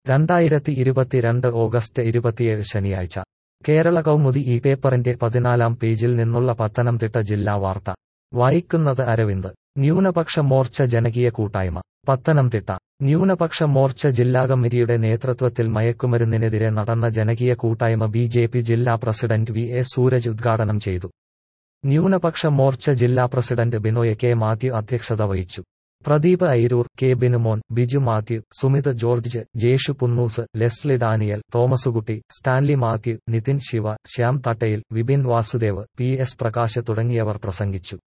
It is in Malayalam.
രണ്ടായിരത്തി ഇരുപത്തിരണ്ട് ഓഗസ്റ്റ് ഇരുപത്തിയേഴ് ശനിയാഴ്ച കേരള കൗമുദി ഈ പേപ്പറിന്റെ പതിനാലാം പേജിൽ നിന്നുള്ള പത്തനംതിട്ട ജില്ലാ വാർത്ത വായിക്കുന്നത് അരവിന്ദ് ന്യൂനപക്ഷ മോർച്ച ജനകീയ കൂട്ടായ്മ പത്തനംതിട്ട ന്യൂനപക്ഷ മോർച്ച ജില്ലാ കമ്മിറ്റിയുടെ നേതൃത്വത്തിൽ മയക്കുമരുന്നിനെതിരെ നടന്ന ജനകീയ കൂട്ടായ്മ ബി ജെ പി ജില്ലാ പ്രസിഡന്റ് വി എ സൂരജ് ഉദ്ഘാടനം ചെയ്തു ന്യൂനപക്ഷ മോർച്ച ജില്ലാ പ്രസിഡന്റ് ബിനോയ് കെ മാത്യു അധ്യക്ഷത വഹിച്ചു Pradeep Airoor K Binumon Biju Mathew Sumith George Jeshu Punnoose Leslie Daniel Thomaskutty Stanley Mathew Nithin Shiva Shyam Thattayil Vipin Vasudev P S Prakash തുടങ്ങിയവർ പ്രസംഗിച്ചു